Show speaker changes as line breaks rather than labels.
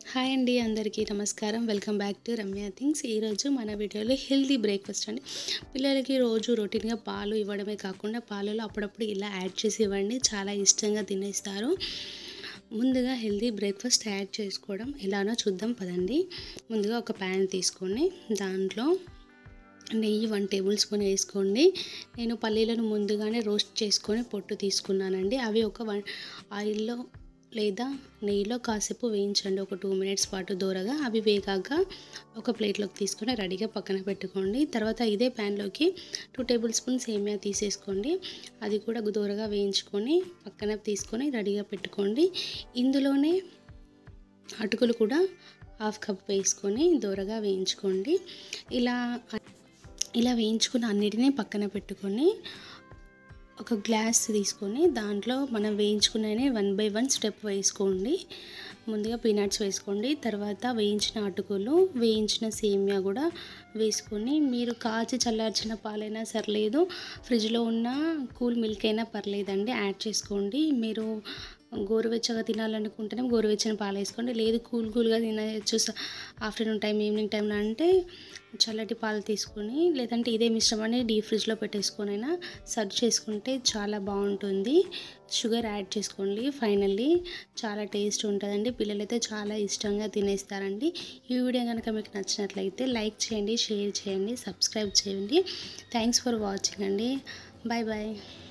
hi అండి అందరికీ నమస్కారం welcome back to Ramya things ఈరోజు మన వీడియోలో హెల్తీ బ్రేక్ఫాస్ట్ అండి పిల్లలకి రోజు రొటీన్గా పాలు ఇవ్వడమే కాకుండా పాలలో అప్పుడప్పుడు ఇలా యాడ్ చేసి ఇవ్వండి చాలా ఇష్టంగా తినేస్తారు ముందుగా హెల్తీ బ్రేక్ఫాస్ట్ తయారు చేసుకోవడం ఎలానో చూద్దాం పదండి ముందుగా ఒక ప్యాన్ తీసుకొని దాంట్లో నెయ్యి వన్ టేబుల్ స్పూన్ వేసుకోండి నేను పల్లీలను ముందుగానే రోస్ట్ చేసుకొని పొట్టు తీసుకున్నానండి అవి ఒక వన్ ఆయిల్లో లేదా నెయ్యిలో కాసేపు వేయించండి ఒక టూ మినిట్స్ పాటు దూరగా అవి వేగాక ఒక ప్లేట్లోకి తీసుకొని రెడీగా పక్కన పెట్టుకోండి తర్వాత ఇదే ప్యాన్లోకి టూ టేబుల్ స్పూన్ సేమియా తీసేసుకోండి అది కూడా దూరగా వేయించుకొని పక్కన తీసుకొని రెడీగా పెట్టుకోండి ఇందులోనే అటుకులు కూడా హాఫ్ కప్ వేసుకొని దూరగా వేయించుకోండి ఇలా ఇలా వేయించుకున్న అన్నిటినీ పక్కన పెట్టుకొని ఒక గ్లాస్ తీసుకొని దాంట్లో మనం వేయించుకునే వన్ బై వన్ స్టెప్ వేసుకోండి ముందుగా పీనట్స్ వేసుకోండి తర్వాత వేయించిన అటుకులు వేయించిన సేమియా కూడా వేసుకొని మీరు కాచి చల్లార్చిన పాలైనా సర్లేదు ఫ్రిడ్జ్లో ఉన్న కూల్ మిల్క్ అయినా పర్లేదండి యాడ్ చేసుకోండి మీరు గోరువెచ్చగా తినాలనుకుంటేనే గోరువెచ్చని పాలు వేసుకోండి లేదు కూల్ కూల్గా తినచ్చు ఆఫ్టర్నూన్ టైం ఈవినింగ్ టైంలో అంటే చల్లటి పాలు తీసుకొని లేదంటే ఇదే మిశ్రమాన్ని డీప్ ఫ్రిడ్జ్లో పెట్టేసుకొని అయినా సర్వ్ చేసుకుంటే చాలా బాగుంటుంది షుగర్ యాడ్ చేసుకోండి ఫైనల్లీ చాలా టేస్ట్ ఉంటుందండి పిల్లలైతే చాలా ఇష్టంగా తినేస్తారండి ఈ వీడియో కనుక మీకు నచ్చినట్లయితే లైక్ చేయండి షేర్ చేయండి సబ్స్క్రైబ్ చేయండి థ్యాంక్స్ ఫర్ వాచింగ్ అండి బాయ్ బాయ్